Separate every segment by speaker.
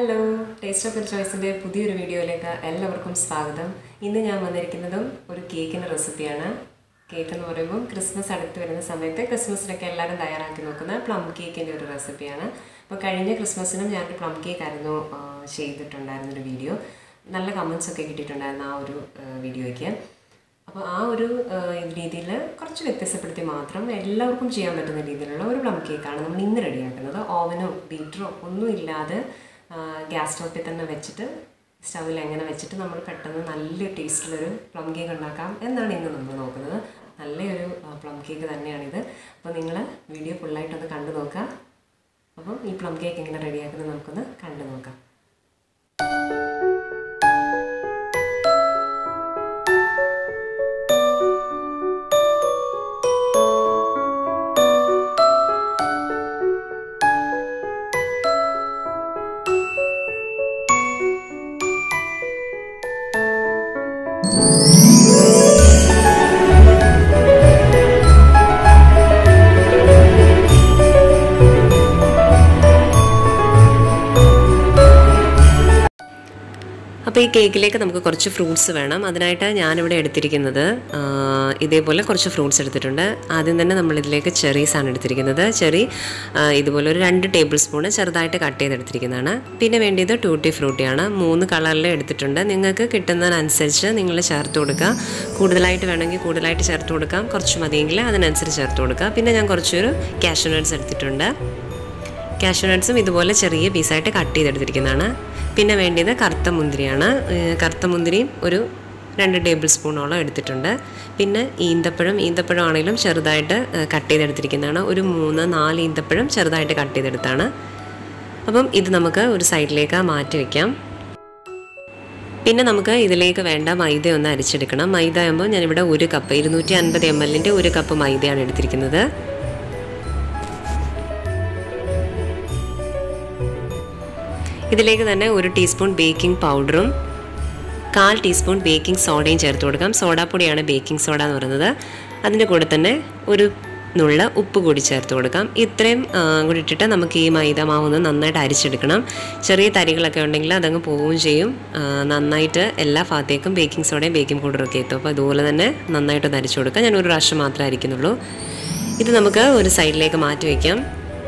Speaker 1: hello taste of ചോയ്സിൻ്റെ പുതിയൊരു വീഡിയോയിലേക്ക് എല്ലാവർക്കും സ്വാഗതം ഇന്ന് ഞാൻ വന്നിരിക്കുന്നതും ഒരു കേക്കിൻ്റെ റെസിപ്പിയാണ് കേക്ക് എന്ന് പറയുമ്പോൾ ക്രിസ്മസ് അടുത്ത് വരുന്ന സമയത്ത് ക്രിസ്മസിനൊക്കെ എല്ലാവരും തയ്യാറാക്കി നോക്കുന്ന പ്ലം കേക്കിൻ്റെ ഒരു റെസിപ്പിയാണ് അപ്പോൾ കഴിഞ്ഞ ക്രിസ്മസിനും ഞാനൊരു പ്ലം കേക്ക് ആയിരുന്നു ആ, ചെയ്തിട്ടുണ്ടായിരുന്നൊരു വീഡിയോ നല്ല കമൻസ് ഒക്കെ കിട്ടിയിട്ടുണ്ടായിരുന്നു ആ ഒരു ആ, വീഡിയോയ്ക്ക് അപ്പോൾ ആ ഒരു രീതിയിൽ കുറച്ച് വ്യത്യസ്തപ്പെടുത്തി മാത്രം എല്ലാവർക്കും ചെയ്യാൻ പറ്റുന്ന രീതിയിലുള്ള ഒരു പ്ലം കേക്കാണ് നമ്മൾ ഇന്ന് റെഡിയാക്കുന്നത് ഓവനോ ബീറ്ററോ ഒന്നും ഇല്ലാതെ ഗ്യാസ് സ്റ്റോപ്പിൽ തന്നെ വെച്ചിട്ട് സ്റ്റൗവിൽ എങ്ങനെ വെച്ചിട്ട് നമ്മൾ പെട്ടെന്ന് നല്ല ടേസ്റ്റിലൊരു പ്ലം കേക്ക് ഉണ്ടാക്കാം എന്നാണ് ഇന്ന് നമ്മൾ നോക്കുന്നത് നല്ലൊരു പ്ലം കേക്ക് തന്നെയാണിത് അപ്പോൾ നിങ്ങൾ വീഡിയോ ഫുള്ളായിട്ടൊന്ന് കണ്ടു നോക്കുക അപ്പം ഈ പ്ലം കേക്ക് എങ്ങനെ റെഡിയാക്കുന്നത് നമുക്കൊന്ന് കണ്ടു നോക്കാം അപ്പോൾ ഈ കേക്കിലേക്ക് നമുക്ക് കുറച്ച് ഫ്രൂട്ട്സ് വേണം അതിനായിട്ട് ഞാനിവിടെ എടുത്തിരിക്കുന്നത് ആ, ഇതേപോലെ കുറച്ച് ഫ്രൂട്ട്സ് എടുത്തിട്ടുണ്ട് ആദ്യം തന്നെ നമ്മളിതിലേക്ക് ചെറീസ് ആണ് എടുത്തിരിക്കുന്നത് ചെറി ആ, ഇതുപോലെ ഒരു രണ്ട് ടേബിൾ സ്പൂണ് ചെറുതായിട്ട് കട്ട് ചെയ്തെടുത്തിരിക്കുന്നതാണ് പിന്നെ വേണ്ടിയത് ടൂട്ടി ഫ്രൂട്ടിയാണ് മൂന്ന് കളറിൽ എടുത്തിട്ടുണ്ട് നിങ്ങൾക്ക് കിട്ടുന്നതിനനുസരിച്ച് നിങ്ങൾ ചേർത്ത് കൊടുക്കുക കൂടുതലായിട്ട് വേണമെങ്കിൽ കൂടുതലായിട്ട് ചേർത്ത് കൊടുക്കാം കുറച്ച് മതിയെങ്കിൽ അതിനനുസരിച്ച് ചേർത്ത് കൊടുക്കുക പിന്നെ ഞാൻ കുറച്ചൊരു കാഷ്യൂ നട്ട്സ് എടുത്തിട്ടുണ്ട് കാഷ്യൂ നട്ട്സും ഇതുപോലെ ചെറിയ പീസായിട്ട് കട്ട് ചെയ്തെടുത്തിരിക്കുന്നതാണ് പിന്നെ വേണ്ടിയത് കറുത്ത മുന്തിരിയാണ് ഏഹ് കറുത്ത മുന്തിരിയും ഒരു രണ്ട് ടേബിൾ സ്പൂണോളം എടുത്തിട്ടുണ്ട് പിന്നെ ഈന്തപ്പഴം ഈന്തപ്പഴം ആണെങ്കിലും ചെറുതായിട്ട് ഏഹ് കട്ട് ചെയ്തെടുത്തിരിക്കുന്നതാണ് ഒരു മൂന്ന് നാല് ഈന്തപ്പഴം ചെറുതായിട്ട് കട്ട് ചെയ്തെടുത്താണ് അപ്പം ഇത് നമുക്ക് ഒരു സൈഡിലേക്ക് മാറ്റി വയ്ക്കാം പിന്നെ നമുക്ക് ഇതിലേക്ക് വേണ്ട മൈദ ഒന്ന് അരിച്ചെടുക്കണം മൈദ ആകുമ്പോൾ ഞാനിവിടെ ഒരു കപ്പ് ഇരുന്നൂറ്റി അൻപത് എം എല്ലിൻ്റെ ഒരു കപ്പ് മൈദയാണ് എടുത്തിരിക്കുന്നത് ഇതിലേക്ക് തന്നെ ഒരു ടീസ്പൂൺ ബേക്കിംഗ് പൗഡറും കാൽ ടീസ്പൂൺ ബേക്കിംഗ് സോഡയും ചേർത്ത് കൊടുക്കാം സോഡാപ്പൊടിയാണ് ബേക്കിംഗ് സോഡ എന്ന് പറയുന്നത് അതിൻ്റെ കൂടെ തന്നെ ഒരു നുള്ള ഉപ്പ് കൂടി ചേർത്ത് കൊടുക്കാം ഇത്രയും ആ, കൂടി ഇട്ടിട്ട് നമുക്ക് ഈ മൈദ മാവ് ഒന്ന് നന്നായിട്ട് അരിച്ചെടുക്കണം ചെറിയ തരികളൊക്കെ ഉണ്ടെങ്കിൽ അതങ്ങ് പോവുകയും ചെയ്യും ആ, നന്നായിട്ട് എല്ലാ ഭാഗത്തേക്കും ബേക്കിംഗ് സോഡയും ബേക്കിംഗ് പൗഡറും ഒക്കെ എത്തും അപ്പോൾ അതുപോലെ തന്നെ നന്നായിട്ടൊന്ന് അരിച്ചു കൊടുക്കാം ഞാൻ ഒരു പ്രാവശ്യം മാത്രമേ അരിക്കുന്നുള്ളൂ ഇത് നമുക്ക് ഒരു സൈഡിലേക്ക് മാറ്റി വയ്ക്കാം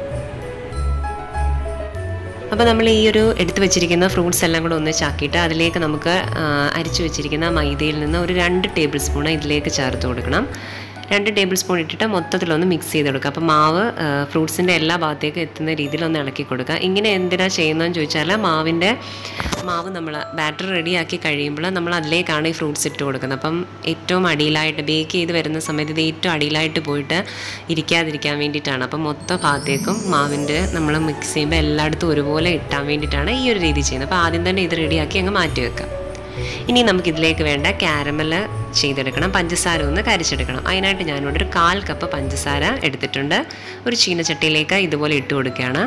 Speaker 1: അപ്പോൾ നമ്മൾ ഈ ഒരു എടുത്തു വെച്ചിരിക്കുന്ന ഫ്രൂട്ട്സ് എല്ലാം കൂടെ ഒന്നിച്ചാക്കിയിട്ട് അതിലേക്ക് നമുക്ക് ആ, അരിച്ചു വെച്ചിരിക്കുന്ന മൈദയിൽ നിന്ന് ഒരു രണ്ട് ടേബിൾ സ്പൂൺ ഇതിലേക്ക് ചേർത്ത് കൊടുക്കണം രണ്ട് ടേബിൾ സ്പൂൺ ഇട്ടിട്ട് മൊത്തത്തിലൊന്ന് മിക്സ് ചെയ്ത് കൊടുക്കുക അപ്പോൾ മാവ് ഫ്രൂട്ട്സിൻ്റെ എല്ലാ ഭാഗത്തേക്കും എത്തുന്ന രീതിയിൽ ഒന്ന് ഇളക്കി കൊടുക്കുക ഇങ്ങനെ എന്തിനാണ് ചെയ്യുന്നതെന്ന് ചോദിച്ചാൽ മാവിൻ്റെ മാവ് നമ്മൾ ബാറ്റർ റെഡിയാക്കി കഴിയുമ്പോൾ നമ്മൾ അതിലേക്കാണ് ഈ ഫ്രൂട്ട്സ് ഇട്ട് കൊടുക്കുന്നത് അപ്പം ഏറ്റവും അടിയിലായിട്ട് ബേക്ക് ചെയ്ത് വരുന്ന സമയത്ത് ഇത് ഏറ്റവും അടിയിലായിട്ട് പോയിട്ട് ഇരിക്കാതിരിക്കാൻ വേണ്ടിയിട്ടാണ് അപ്പം മൊത്തം ഭാഗത്തേക്കും മാവിൻ്റെ നമ്മൾ മിക്സ് ചെയ്യുമ്പോൾ എല്ലായിടത്തും ഒരുപോലെ ഇട്ടാൻ വേണ്ടിയിട്ടാണ് ഈ ഒരു രീതി ചെയ്യുന്നത് അപ്പോൾ ആദ്യം തന്നെ ഇത് റെഡിയാക്കി അങ്ങ് മാറ്റി വെക്കാം ഇനി നമുക്കിതിലേക്ക് വേണ്ട ക്യാരമൽ ചെയ്തെടുക്കണം പഞ്ചസാര ഒന്ന് കരിച്ചെടുക്കണം അതിനായിട്ട് ഞാനിവിടെ ഒരു കാൽ കപ്പ് പഞ്ചസാര എടുത്തിട്ടുണ്ട് ഒരു ചീനച്ചട്ടിയിലേക്ക് ഇതുപോലെ ഇട്ട് കൊടുക്കുകയാണ്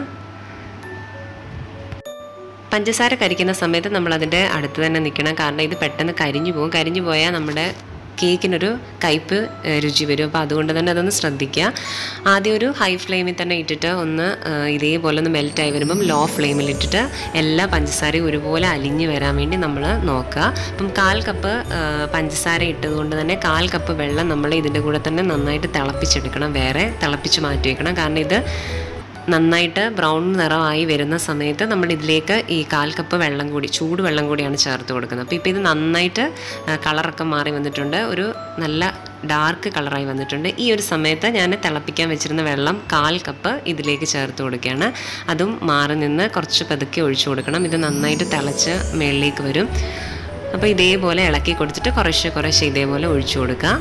Speaker 1: പഞ്ചസാര കരിക്കുന്ന സമയത്ത് നമ്മൾ അതിൻ്റെ അടുത്ത് തന്നെ നിൽക്കണം കാരണം ഇത് പെട്ടെന്ന് കരിഞ്ഞു പോകും കരിഞ്ഞു പോയാൽ നമ്മുടെ കേക്കിനൊരു കയ്പ്പ് ഏഹ്, രുചി വരും അപ്പോൾ അതുകൊണ്ട് തന്നെ അതൊന്ന് ശ്രദ്ധിക്കുക ആദ്യം ഒരു ഹൈ ഫ്ലെയിമിൽ തന്നെ ഇട്ടിട്ട് ഒന്ന് ഏഹ്, ഇതേപോലെ ഒന്ന് മെൽറ്റായി വരുമ്പം ലോ ഫ്ലെയിമിൽ ഇട്ടിട്ട് എല്ലാ പഞ്ചസാരയും ഒരുപോലെ അലിഞ്ഞ് വരാൻ വേണ്ടി നമ്മൾ നോക്കുക അപ്പം കാൽ കപ്പ് ഏഹ്, പഞ്ചസാര ഇട്ടത് കൊണ്ട് തന്നെ കാൽ കപ്പ് വെള്ളം നമ്മൾ ഇതിൻ്റെ കൂടെ തന്നെ നന്നായിട്ട് തിളപ്പിച്ചെടുക്കണം വേറെ തിളപ്പിച്ച് മാറ്റി വെക്കണം കാരണം ഇത് നന്നായിട്ട് ബ്രൗൺ നിറമായി വരുന്ന സമയത്ത് നമ്മൾ ഇതിലേക്ക് ഈ കാൽ കപ്പ് വെള്ളം കൂടി ചൂട് വെള്ളം കൂടിയാണ് ചേർത്ത് കൊടുക്കുന്നത് അപ്പോൾ ഇപ്പോൾ ഇത് നന്നായിട്ട് ആ, കളറൊക്കെ മാറി വന്നിട്ടുണ്ട് ഒരു നല്ല ഡാർക്ക് കളറായി വന്നിട്ടുണ്ട് ഈ ഒരു സമയത്ത് ഞാൻ തിളപ്പിക്കാൻ വെച്ചിരുന്ന വെള്ളം കാൽ കപ്പ് ഇതിലേക്ക് ചേർത്ത് കൊടുക്കുകയാണ് അതും മാറി നിന്ന് കുറച്ച് പതുക്കെ ഒഴിച്ചു കൊടുക്കണം ഇത് നന്നായിട്ട് തിളച്ച് മേളിലേക്ക് വരും അപ്പോൾ ഇതേപോലെ ഇളക്കി കൊടുത്തിട്ട് കുറേശ്ശെ കുറേശ്ശെ ഇതേപോലെ ഒഴിച്ചു കൊടുക്കുക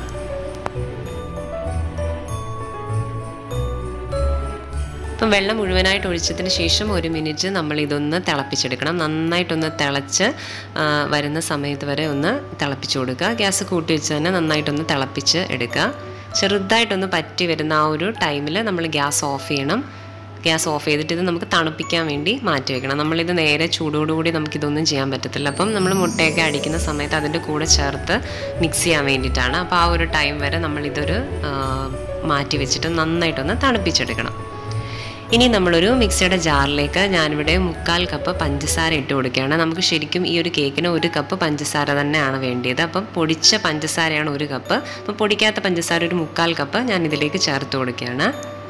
Speaker 1: അപ്പം വെള്ളം മുഴുവനായിട്ട് ഒഴിച്ചതിന് ശേഷം ഒരു മിനിറ്റ് നമ്മൾ ഇതൊന്ന് തിളപ്പിച്ചെടുക്കണം നന്നായിട്ടൊന്ന് തിളച്ച് ആ, വരുന്ന സമയത്ത് വരെ ഒന്ന് തിളപ്പിച്ച് കൊടുക്കുക ഗ്യാസ് കൂട്ടി വെച്ച് തന്നെ നന്നായിട്ടൊന്ന് തിളപ്പിച്ച് എടുക്കുക ചെറുതായിട്ടൊന്ന് പറ്റി വരുന്ന ആ ഒരു ടൈമിൽ നമ്മൾ ഗ്യാസ് ഓഫ് ചെയ്യണം ഗ്യാസ് ഓഫ് ചെയ്തിട്ട് ഇത് നമുക്ക് തണുപ്പിക്കാൻ വേണ്ടി മാറ്റി വെക്കണം നമ്മളിത് നേരെ ചൂടോടുകൂടി നമുക്കിതൊന്നും ചെയ്യാൻ പറ്റത്തില്ല അപ്പം നമ്മൾ മുട്ടയൊക്കെ അടിക്കുന്ന സമയത്ത് അതിൻ്റെ കൂടെ ചേർത്ത് മിക്സ് ചെയ്യാൻ വേണ്ടിയിട്ടാണ് അപ്പോൾ ആ ഒരു ടൈം വരെ നമ്മളിതൊരു ആ, മാറ്റി വെച്ചിട്ട് നന്നായിട്ടൊന്ന് തണുപ്പിച്ചെടുക്കണം ഇനി നമ്മളൊരു മിക്സിയുടെ ജാറിലേക്ക് ഞാനിവിടെ മുക്കാൽ കപ്പ് പഞ്ചസാര ഇട്ട് കൊടുക്കുകയാണ് നമുക്ക് ശരിക്കും ഈ ഒരു കേക്കിന് ഒരു കപ്പ് പഞ്ചസാര തന്നെയാണ് വേണ്ടിയത് അപ്പം പൊടിച്ച പഞ്ചസാരയാണ് ഒരു കപ്പ് അപ്പം പൊടിക്കാത്ത പഞ്ചസാര ഒരു മുക്കാൽ കപ്പ് ഞാൻ ഇതിലേക്ക് ചേർത്ത് കൊടുക്കുകയാണ്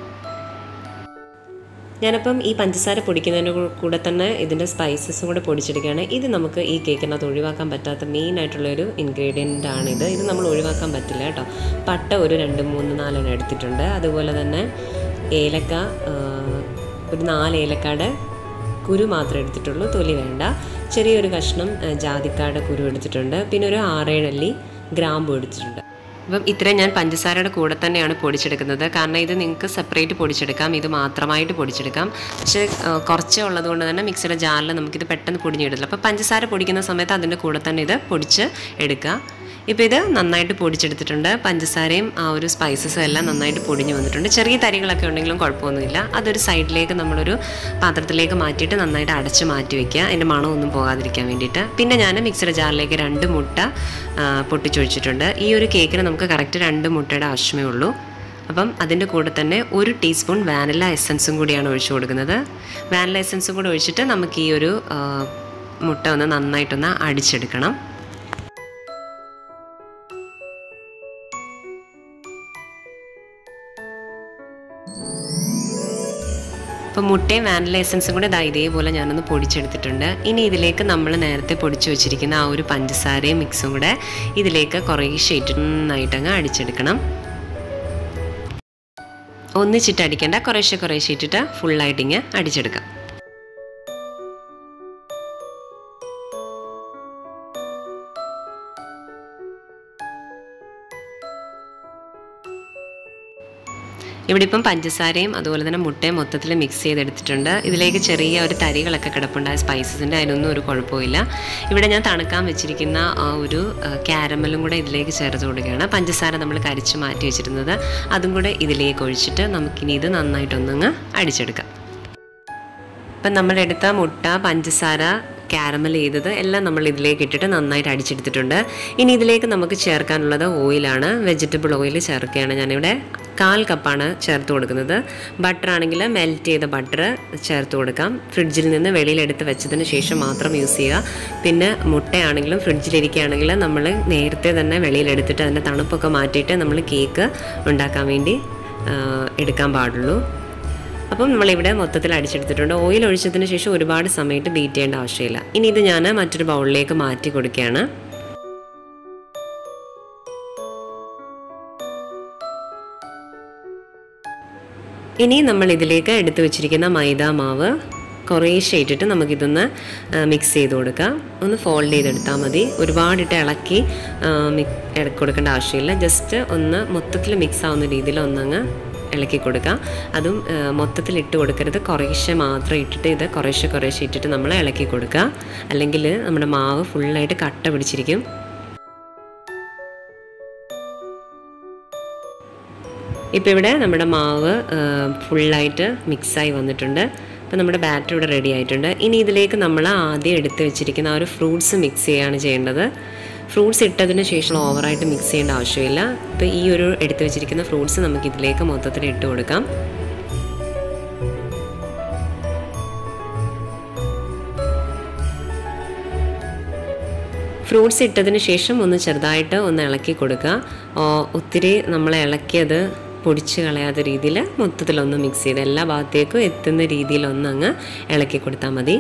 Speaker 1: ഞാനപ്പം ഈ പഞ്ചസാര പൊടിക്കുന്നതിൻ്റെ കൂടെ തന്നെ ഇതിൻ്റെ സ്പൈസസും കൂടെ പൊടിച്ചെടുക്കുകയാണ് ഇത് നമുക്ക് ഈ കേക്കിനകത്ത് ഒഴിവാക്കാൻ പറ്റാത്ത മെയിൻ ആയിട്ടുള്ളൊരു ഇൻഗ്രീഡിയൻ്റ് ആണിത് ഇത് നമ്മൾ ഒഴിവാക്കാൻ പറ്റില്ല കേട്ടോ പട്ട ഒരു രണ്ട് മൂന്ന് നാലെണ്ണം എടുത്തിട്ടുണ്ട് അതുപോലെ തന്നെ ഏലക്ക ഒരു നാല് ഏലക്കാട് കുരു മാത്രമേ എടുത്തിട്ടുള്ളൂ തൊലി വേണ്ട ചെറിയൊരു കഷ്ണം ജാതിക്കാട് കുരു എടുത്തിട്ടുണ്ട് പിന്നെ ഒരു ആറേഴല്ലി ഗ്രാമ്പു എടുത്തിട്ടുണ്ട് അപ്പം ഇത്രയും ഞാൻ പഞ്ചസാരയുടെ കൂടെ തന്നെയാണ് പൊടിച്ചെടുക്കുന്നത് കാരണം ഇത് നിങ്ങൾക്ക് സെപ്പറേറ്റ് പൊടിച്ചെടുക്കാം ഇത് മാത്രമായിട്ട് പൊടിച്ചെടുക്കാം പക്ഷേ കുറച്ചേ ഉള്ളത് കൊണ്ട് തന്നെ മിക്സിയുടെ ജാറിൽ നമുക്കിത് പെട്ടെന്ന് പൊടിഞ്ഞെടുത്തില്ല അപ്പോൾ പഞ്ചസാര പൊടിക്കുന്ന സമയത്ത് അതിൻ്റെ കൂടെ തന്നെ ഇത് പൊടിച്ച് എടുക്കുക ഇപ്പോൾ ഇത് നന്നായിട്ട് പൊടിച്ചെടുത്തിട്ടുണ്ട് പഞ്ചസാരയും ആ ഒരു സ്പൈസസും എല്ലാം നന്നായിട്ട് പൊടിഞ്ഞു വന്നിട്ടുണ്ട് ചെറിയ തരികളൊക്കെ ഉണ്ടെങ്കിലും കുഴപ്പമൊന്നുമില്ല അതൊരു സൈഡിലേക്ക് നമ്മളൊരു പാത്രത്തിലേക്ക് മാറ്റിയിട്ട് നന്നായിട്ട് അടച്ച് മാറ്റി വയ്ക്കുക അതിൻ്റെ മണമൊന്നും പോകാതിരിക്കാൻ വേണ്ടിയിട്ട് പിന്നെ ഞാൻ മിക്സിയുടെ ജാറിലേക്ക് രണ്ട് മുട്ട പൊട്ടിച്ചൊഴിച്ചിട്ടുണ്ട് ഈ ഒരു കേക്കിന് നമുക്ക് കറക്റ്റ് രണ്ട് മുട്ടയുടെ ആവശ്യമേ ഉള്ളൂ അപ്പം അതിൻ്റെ കൂടെ തന്നെ ഒരു ടീസ്പൂൺ വാനില എസൻസും കൂടിയാണ് ഒഴിച്ചു കൊടുക്കുന്നത് വാനില എസൻസും കൂടി ഒഴിച്ചിട്ട് നമുക്ക് ഈ ഒരു മുട്ട ഒന്ന് നന്നായിട്ടൊന്ന് അടിച്ചെടുക്കണം അപ്പോൾ മുട്ടയും വാനില എസൻസും കൂടെ ഇതാ ഇതേപോലെ ഞാനൊന്ന് പൊടിച്ചെടുത്തിട്ടുണ്ട് ഇനി ഇതിലേക്ക് നമ്മൾ നേരത്തെ പൊടിച്ചു വെച്ചിരിക്കുന്ന ആ ഒരു പഞ്ചസാരയും മിക്സും കൂടെ ഇതിലേക്ക് കുറേശ്ശെ നന്നായിട്ട് അങ്ങ് അടിച്ചെടുക്കണം ഒന്നിച്ചിട്ട് അടിക്കേണ്ട കുറേശ്ശെ കുറേശ്ശെ ഇട്ടിട്ട് ഫുള്ളായിട്ട് ഇങ്ങ് അടിച്ചെടുക്കാം ഇവിടെ ഇപ്പം പഞ്ചസാരയും അതുപോലെ തന്നെ മുട്ടയും മൊത്തത്തിൽ മിക്സ് ചെയ്തെടുത്തിട്ടുണ്ട് ഇതിലേക്ക് ചെറിയ ഒരു തരികളൊക്കെ കിടപ്പുണ്ട് ആ സ്പൈസസിൻ്റെ അതിനൊന്നും ഒരു കുഴപ്പമില്ല ഇവിടെ ഞാൻ തണുക്കാൻ വെച്ചിരിക്കുന്ന ആ ഒരു ക്യാരമലും കൂടെ ഇതിലേക്ക് ചേർത്ത് കൊടുക്കുകയാണ് പഞ്ചസാര നമ്മൾ കരിച്ച് മാറ്റി വെച്ചിരുന്നത് അതും കൂടെ ഇതിലേക്ക് ഒഴിച്ചിട്ട് നമുക്കിനി ഇത് നന്നായിട്ടൊന്നങ്ങ് അടിച്ചെടുക്കാം ഇപ്പം നമ്മളെടുത്ത മുട്ട പഞ്ചസാര ക്യാരമൽ ചെയ്തത് എല്ലാം നമ്മൾ ഇതിലേക്ക് ഇട്ടിട്ട് നന്നായിട്ട് അടിച്ചെടുത്തിട്ടുണ്ട് ഇനി ഇതിലേക്ക് നമുക്ക് ചേർക്കാനുള്ളത് ഓയിലാണ് വെജിറ്റബിൾ ഓയിൽ ചേർക്കുകയാണ് ഞാനിവിടെ കാൽ കപ്പാണ് ചേർത്ത് കൊടുക്കുന്നത് ബട്ടർ ആണെങ്കിൽ മെൽറ്റ് ചെയ്ത ബട്ടർ ചേർത്ത് കൊടുക്കാം ഫ്രിഡ്ജിൽ നിന്ന് വെളിയിലെടുത്ത് വെച്ചതിന് ശേഷം മാത്രം യൂസ് ചെയ്യുക പിന്നെ മുട്ടയാണെങ്കിലും ഫ്രിഡ്ജിലിരിക്കുകയാണെങ്കിൽ നമ്മൾ നേരത്തെ തന്നെ വെളിയിലെടുത്തിട്ട് അതിൻ്റെ തണുപ്പൊക്കെ മാറ്റിയിട്ട് നമ്മൾ കേക്ക് ഉണ്ടാക്കാൻ വേണ്ടി എടുക്കാൻ പാടുള്ളൂ അപ്പം നമ്മളിവിടെ മൊത്തത്തിൽ അടിച്ചെടുത്തിട്ടുണ്ട് ഓയിൽ ഒഴിച്ചതിന് ശേഷം ഒരുപാട് സമയത്ത് ബീറ്റ് ചെയ്യേണ്ട ആവശ്യമില്ല ഇനി ഇത് ഞാൻ മറ്റൊരു ബൗളിലേക്ക് മാറ്റി കൊടുക്കുകയാണ് ഇനി നമ്മൾ ഇതിലേക്ക് എടുത്തു വെച്ചിരിക്കുന്ന മൈദ മാവ് കുറേശ്ശെ ഇട്ടിട്ട് നമുക്കിതൊന്ന് മിക്സ് ചെയ്ത് കൊടുക്കാം ഒന്ന് ഫോൾഡ് ചെയ്തെടുത്താൽ മതി ഒരുപാടിട്ട് ഇളക്കി ഇളക്കി കൊടുക്കേണ്ട ആവശ്യമില്ല ജസ്റ്റ് ഒന്ന് മൊത്തത്തിൽ മിക്സ് ആവുന്ന രീതിയിൽ ഒന്നങ്ങ് ഇളക്കി കൊടുക്കുക അതും മൊത്തത്തിൽ ഇട്ട് കൊടുക്കരുത് കുറേശ്ശെ മാത്രം ഇട്ടിട്ട് ഇത് കുറേശ്ശെ കുറേശ്ശെ ഇട്ടിട്ട് നമ്മൾ ഇളക്കി കൊടുക്കുക അല്ലെങ്കിൽ നമ്മുടെ മാവ് ഫുള്ളായിട്ട് കട്ട പിടിച്ചിരിക്കും ഇപ്പോൾ ഇവിടെ നമ്മുടെ മാവ് ഫുള്ളായിട്ട് മിക്സായി വന്നിട്ടുണ്ട് അപ്പോൾ നമ്മുടെ ബാറ്റർ ഇവിടെ റെഡി ആയിട്ടുണ്ട് ഇനി ഇതിലേക്ക് നമ്മൾ ആദ്യം എടുത്ത് വെച്ചിരിക്കുന്ന ആ ഒരു ഫ്രൂട്ട്സ് മിക്സ് ചെയ്യുകയാണ് ചെയ്യേണ്ടത് ഫ്രൂട്ട്സ് ഇട്ടതിന് ശേഷം ഓവറായിട്ട് മിക്സ് ചെയ്യേണ്ട ആവശ്യമില്ല ഇപ്പോൾ ഈ ഒരു എടുത്ത് വെച്ചിരിക്കുന്ന ഫ്രൂട്ട്സ് നമുക്ക് ഇതിലേക്ക് മൊത്തത്തിൽ ഇട്ട് കൊടുക്കാം ഫ്രൂട്ട്സ് ഇട്ടതിന് ശേഷം ഒന്ന് ചെറുതായിട്ട് ഒന്ന് ഇളക്കി കൊടുക്കുക ഒത്തിരി നമ്മൾ ഇളക്കിയത് പൊടിച്ച് കളയാത്ത രീതിയിൽ മൊത്തത്തിലൊന്ന് മിക്സ് ചെയ്ത് എല്ലാ ഭാഗത്തേക്കും എത്തുന്ന രീതിയിലൊന്ന് അങ്ങ് ഇളക്കി കൊടുത്താൽ മതി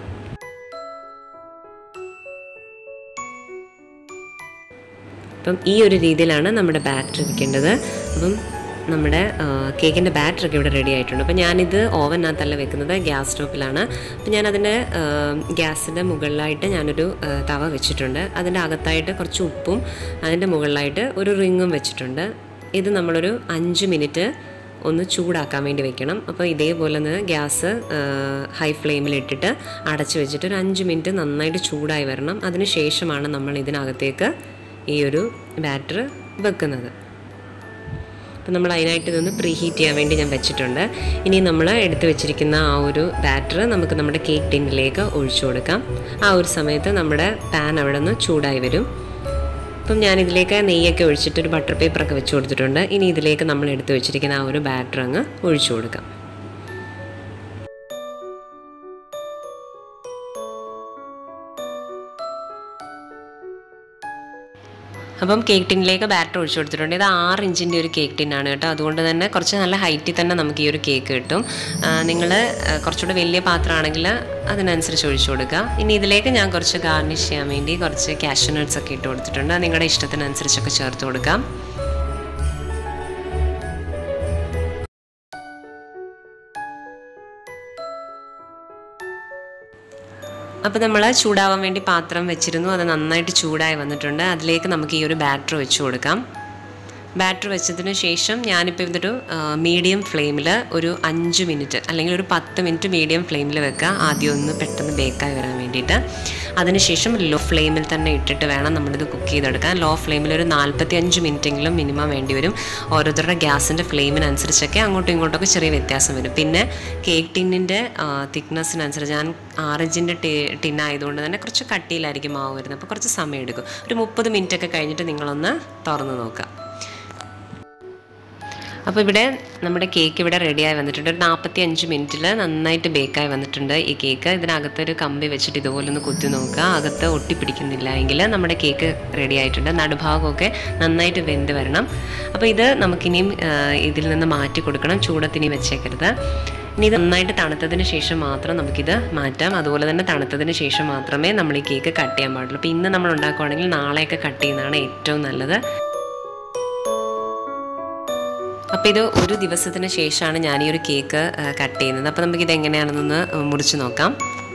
Speaker 1: അപ്പം ഈ ഒരു രീതിയിലാണ് നമ്മുടെ ബാറ്റർ ഇരിക്കേണ്ടത് അപ്പം നമ്മുടെ കേക്കിൻ്റെ ബാറ്ററൊക്കെ ഇവിടെ റെഡി ആയിട്ടുണ്ട് അപ്പോൾ ഞാനിത് ഓവനകത്തല്ല വെക്കുന്നത് ഗ്യാസ് സ്റ്റോപ്പിലാണ് അപ്പോൾ ഞാനതിൻ്റെ ഗ്യാസിൻ്റെ മുകളിലായിട്ട് ഞാനൊരു തവ വെച്ചിട്ടുണ്ട് അതിൻ്റെ അകത്തായിട്ട് കുറച്ച് ഉപ്പും അതിൻ്റെ മുകളിലായിട്ട് ഒരു റിങ്ങും വെച്ചിട്ടുണ്ട് ഇത് നമ്മളൊരു അഞ്ച് മിനിറ്റ് ഒന്ന് ചൂടാക്കാൻ വേണ്ടി വെക്കണം അപ്പോൾ ഇതേപോലെ ഒന്ന് ഗ്യാസ് ഹൈ ഫ്ലെയിമിലിട്ടിട്ട് അടച്ച് വെച്ചിട്ട് ഒരു അഞ്ച് മിനിറ്റ് നന്നായിട്ട് ചൂടായി വരണം അതിന് ശേഷമാണ് നമ്മൾ ഇതിനകത്തേക്ക് ഈ ഒരു ബാറ്റർ വെക്കുന്നത് അപ്പോൾ നമ്മൾ അതിനായിട്ട് ഇതൊന്ന് പ്രീ ഹീറ്റ് ചെയ്യാൻ വേണ്ടി ഞാൻ വെച്ചിട്ടുണ്ട് ഇനി നമ്മൾ എടുത്തു വെച്ചിരിക്കുന്ന ആ ഒരു ബാറ്റർ നമുക്ക് നമ്മുടെ കേക്ക് ടിന്നിലേക്ക് ഒഴിച്ചു കൊടുക്കാം ആ ഒരു സമയത്ത് നമ്മുടെ പാൻ അവിടെ നിന്ന് ചൂടായി വരും അപ്പം ഞാൻ ഇതിലേക്ക് നെയ്യൊക്കെ ഒഴിച്ചിട്ട് ഒരു ബട്ടർ പേപ്പറൊക്കെ വെച്ച് കൊടുത്തിട്ടുണ്ട് ഇനി ഇതിലേക്ക് നമ്മൾ എടുത്തു വെച്ചിരിക്കുന്ന ആ ഒരു ബാറ്റർ അങ്ങ് ഒഴിച്ചു കൊടുക്കാം അപ്പം കേക്ക് ടിന്നിലേക്ക് ബാറ്റർ ഒഴിച്ചു കൊടുത്തിട്ടുണ്ട് ഇത് ആറ് ഇഞ്ചിൻ്റെ ഒരു കേക്ക് ടിന്നാണ് കേട്ടോ അതുകൊണ്ട് തന്നെ കുറച്ച് നല്ല ഹൈറ്റിൽ തന്നെ നമുക്ക് ഈ ഒരു കേക്ക് കിട്ടും നിങ്ങൾ കുറച്ചുകൂടെ വലിയ പാത്രമാണെങ്കിൽ അതിനനുസരിച്ച് ഒഴിച്ചു കൊടുക്കുക ഇനി ഇതിലേക്ക് ഞാൻ കുറച്ച് ഗാർണിഷ് ചെയ്യാൻ വേണ്ടി കുറച്ച് കാഷ്യൂ നട്ട്സ് ഒക്കെ ഇട്ട് കൊടുത്തിട്ടുണ്ട് അത് നിങ്ങളുടെ ഇഷ്ടത്തിനനുസരിച്ചൊക്കെ ചേർത്ത് കൊടുക്കാം അപ്പോൾ നമ്മൾ ചൂടാവാൻ വേണ്ടി പാത്രം വെച്ചിരുന്നു അത് നന്നായിട്ട് ചൂടായി വന്നിട്ടുണ്ട് അതിലേക്ക് നമുക്ക് ഈ ഒരു ബാറ്റർ വെച്ച് കൊടുക്കാം ബാറ്റർ വെച്ചതിന് ശേഷം ഞാനിപ്പോൾ ഇതൊരു മീഡിയം ഫ്ലെയിമിൽ ഒരു അഞ്ച് മിനിറ്റ് അല്ലെങ്കിൽ ഒരു പത്ത് മിനിറ്റ് മീഡിയം ഫ്ലെയിമിൽ വെക്കുക ആദ്യം ഒന്ന് പെട്ടെന്ന് ബേക്കായി വരാൻ വേണ്ടിയിട്ട് അതിനുശേഷം ലോ ഫ്ലെയിമിൽ തന്നെ ഇട്ടിട്ട് വേണം നമ്മളിത് കുക്ക് ചെയ്തെടുക്കാൻ ലോ ഫ്ലെയിമിൽ ഒരു നാൽപ്പത്തി അഞ്ച് മിനിറ്റെങ്കിലും മിനിമം വേണ്ടി വരും ഓരോരുത്തരുടെ ഗ്യാസിൻ്റെ ഫ്ലെയിമിനനുസരിച്ചൊക്കെ അങ്ങോട്ടും ഇങ്ങോട്ടൊക്കെ ചെറിയ വ്യത്യാസം വരും പിന്നെ കേക്ക് ടിന്നിൻ്റെ തിക്നെസ്സിനനുസരിച്ച് ഞാൻ ആറിഞ്ചിൻ്റെ ടി ടിന്നായതുകൊണ്ട് തന്നെ കുറച്ച് കട്ടിയിലായിരിക്കും മാവ് വരുന്നത് അപ്പോൾ കുറച്ച് സമയം എടുക്കും ഒരു മുപ്പത് മിനിറ്റ് ഒക്കെ കഴിഞ്ഞിട്ട് നിങ്ങളൊന്ന് തുറന്ന് നോക്കുക അപ്പോൾ ഇവിടെ നമ്മുടെ കേക്ക് ഇവിടെ റെഡിയായി വന്നിട്ടുണ്ട് ഒരു നാൽപ്പത്തി അഞ്ച് മിനിറ്റിൽ നന്നായിട്ട് ബേക്കായി വന്നിട്ടുണ്ട് ഈ കേക്ക് ഇതിനകത്ത് ഒരു കമ്പി വെച്ചിട്ട് ഇതുപോലെ ഒന്ന് കുത്തി നോക്കുക അകത്ത് ഒട്ടിപ്പിടിക്കുന്നില്ല എങ്കിൽ നമ്മുടെ കേക്ക് റെഡി ആയിട്ടുണ്ട് നടുഭാഗമൊക്കെ നന്നായിട്ട് വെന്ത് വരണം അപ്പോൾ ഇത് നമുക്കിനിയും ഇതിൽ നിന്ന് മാറ്റി കൊടുക്കണം ചൂടത്തിനി വെച്ചേക്കരുത് ഇനി ഇത് നന്നായിട്ട് തണുത്തതിന് ശേഷം മാത്രം നമുക്കിത് മാറ്റാം അതുപോലെ തന്നെ തണുത്തതിന് ശേഷം മാത്രമേ നമ്മൾ ഈ കേക്ക് കട്ട് ചെയ്യാൻ പാടുള്ളൂ അപ്പോൾ ഇന്ന് നമ്മൾ ഉണ്ടാക്കുവാണെങ്കിൽ നാളെയൊക്കെ കട്ട് ചെയ്യുന്നതാണ് ഏറ്റവും നല്ലത് അപ്പോൾ ഇത് ഒരു ദിവസത്തിന് ശേഷമാണ് ഞാൻ ഈ ഒരു കേക്ക് കട്ട് ചെയ്യുന്നത് അപ്പോൾ നമുക്കിത് എങ്ങനെയാണെന്നൊന്ന് മുറിച്ച് നോക്കാം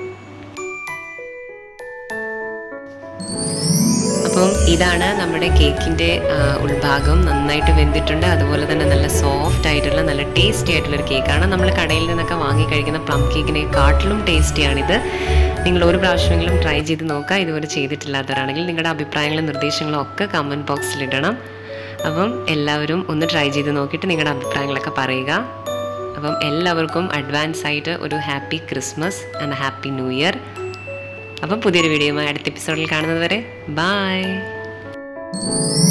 Speaker 1: അപ്പം ഇതാണ് നമ്മുടെ കേക്കിൻ്റെ ഉൾഭാഗം നന്നായിട്ട് വെന്തിട്ടുണ്ട് അതുപോലെ തന്നെ നല്ല സോഫ്റ്റ് ആയിട്ടുള്ള നല്ല ടേസ്റ്റി ആയിട്ടുള്ള ഒരു കേക്കാണ് നമ്മൾ കടയിൽ നിന്നൊക്കെ വാങ്ങി കഴിക്കുന്ന പ്ലം കേക്കിനെക്കാട്ടിലും ടേസ്റ്റിയാണിത് നിങ്ങൾ ഒരു പ്രാവശ്യമെങ്കിലും ട്രൈ ചെയ്ത് നോക്കുക ഇതുപോലെ ചെയ്തിട്ടില്ലാത്തവരാണെങ്കിൽ നിങ്ങളുടെ അഭിപ്രായങ്ങളും നിർദ്ദേശങ്ങളും ഒക്കെ കമൻറ്റ് ബോക്സിൽ ഇടണം അപ്പം എല്ലാവരും ഒന്ന് ട്രൈ ചെയ്ത് നോക്കിയിട്ട് നിങ്ങളുടെ അഭിപ്രായങ്ങളൊക്കെ പറയുക അപ്പം എല്ലാവർക്കും അഡ്വാൻസ് ആയിട്ട് ഒരു happy Christmas and happy new year അപ്പം പുതിയൊരു വീഡിയോയുമായി അടുത്ത എപ്പിസോഡിൽ കാണുന്നത് വരെ ബായ്